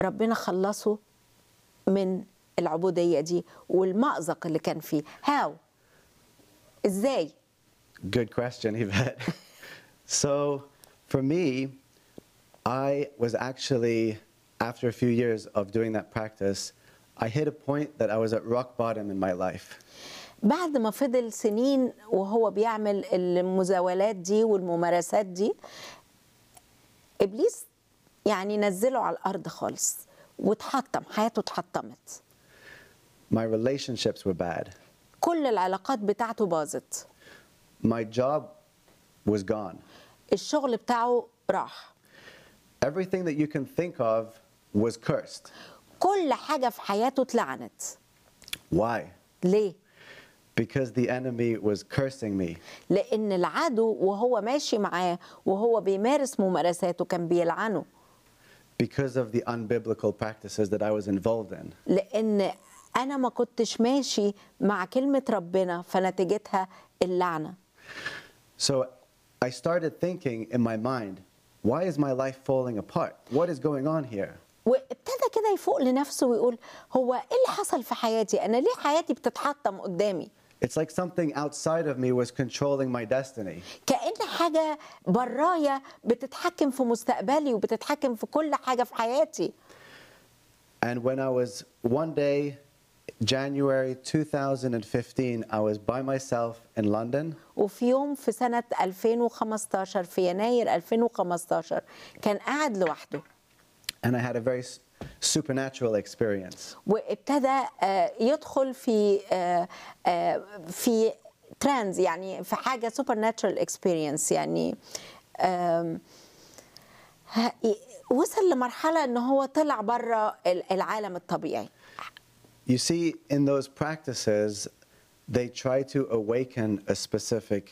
ربنا خلصه من العبودية دي والمأزق اللي كان فيه هاو ازاي Good question, Yvette. so, for me, I was actually, after a few years of doing that practice, I hit a point that I was at rock bottom in my life. بعد ما فضل سنين وهو بيعمل المزاولات دي والممارسات دي ابليس يعني نزله على الارض خالص واتحطم حياته اتحطمت My relationships were bad. كل العلاقات بتاعته باظت My job was gone. الشغل بتاعه راح Everything that you can think of was cursed. كل حاجة في حياته اتلعنت Why? ليه؟ Because the enemy was cursing me. لأن العدو وهو ماشي معاه وهو بيمارس ممارساته كان بيلعنه Because of the unbiblical practices that I was involved in. لأن أنا ما كنتش ماشي مع كلمة ربنا فنتيجتها اللعنة So I started thinking in my mind, why is my life falling apart? What is going on here? وابتدى كده يفوق لنفسه ويقول هو ايه اللي حصل في حياتي انا ليه حياتي بتتحطم قدامي It's like something outside of me was controlling my destiny. كأن حاجة برايا بتتحكم في مستقبلي وبتتحكم في كل حاجة في حياتي And when I was one day, January 2015, I was by myself in London وفي يوم في سنة 2015 في يناير 2015 كان قاعد لوحده and I had a very s- supernatural experience. وابتدى آه، يدخل في آه، آه، في ترانز يعني في حاجه سوبر ناتشرال اكسبيرينس يعني آم، ه- وصل لمرحله ان هو طلع بره العالم الطبيعي You see, in those practices, they try to awaken a specific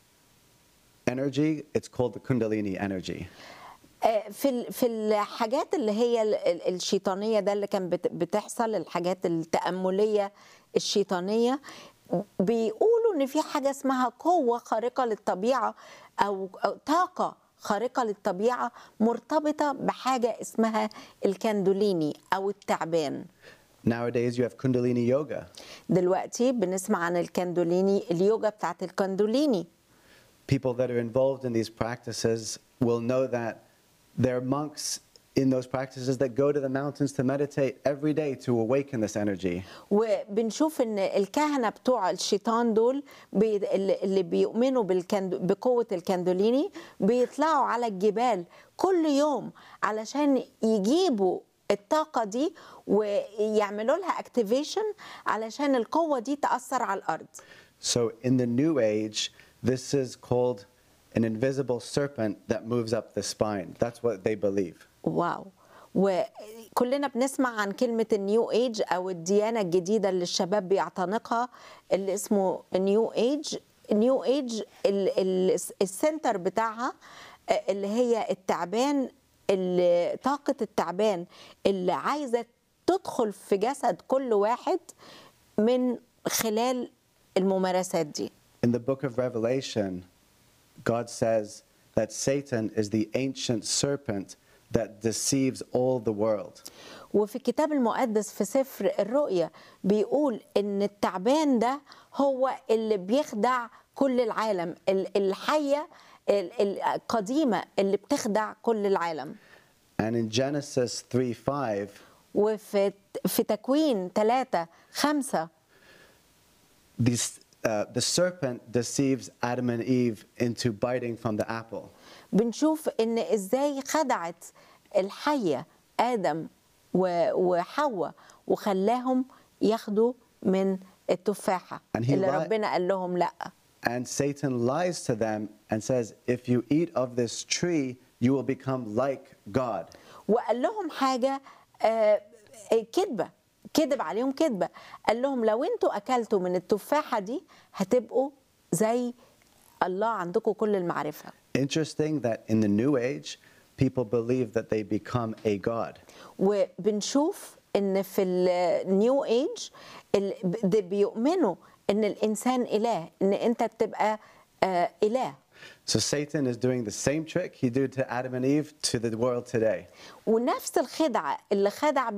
energy. It's called the Kundalini energy. آه، في ال- في الحاجات اللي هي ال- ال- الشيطانيه ده اللي كان بت- بتحصل الحاجات التامليه الشيطانيه بيقولوا ان في حاجه اسمها قوه خارقه للطبيعه او أو طاقه خارقه للطبيعه مرتبطه بحاجه اسمها الكندوليني او التعبان Nowadays, you have Kundalini yoga. دلوقتي بنسمع عن الكندوليني اليوجا بتاعت الكندوليني People that are involved in these practices will know that there are monks in those practices that go to the mountains to meditate every day to awaken this energy. وبنشوف ان الكهنه بتوع الشيطان دول بي اللي اللي بيؤمنوا بالكندو بقوه الكندوليني بيطلعوا على الجبال كل يوم علشان يجيبوا الطاقه دي ويعملوا لها اكتيفيشن علشان القوه دي تاثر على الارض So, in the New Age, this is called an invisible serpent that moves up the spine. That's what they believe. واو وكلنا بنسمع عن كلمة النيو ايج أو الديانة الجديدة اللي الشباب بيعتنقها اللي اسمه نيو ايج نيو ايج ال- ال- السنتر بتاعها آه، اللي هي التعبان اللي طاقة التعبان اللي عايزة تدخل في جسد كل واحد من خلال الممارسات دي In the book of Revelation, God says that Satan is the ancient serpent that deceives all the world. وفي الكتاب المقدس في سفر الرؤيا بيقول ان التعبان ده هو اللي بيخدع كل العالم ال- الحية ال- القديمة اللي بتخدع كل العالم And in Genesis 3 5, وفي في تكوين ثلاثة خمسة these, uh, the serpent deceives Adam and Eve into biting from the apple. بنشوف ان ازاي خدعت الحية آدم و- وحواء وخلاهم ياخدوا من التفاحة And he اللي li- ربنا قال لهم لأ And Satan lies to them and says, If you eat of this tree, you will become like God. وقال لهم حاجه آه، آه، كذبه كذب عليهم كذبه قال لهم لو انتوا اكلتوا من التفاحه دي هتبقوا زي الله عندكم كل المعرفه Interesting that in the New Age, people believe that they become a God. وبنشوف ان في النيو ايج بيؤمنوا ان الانسان اله ان انت بتبقى آه، اله So Satan is doing the same trick he did to Adam and Eve to the world today. ونفس الخدعه اللي خدع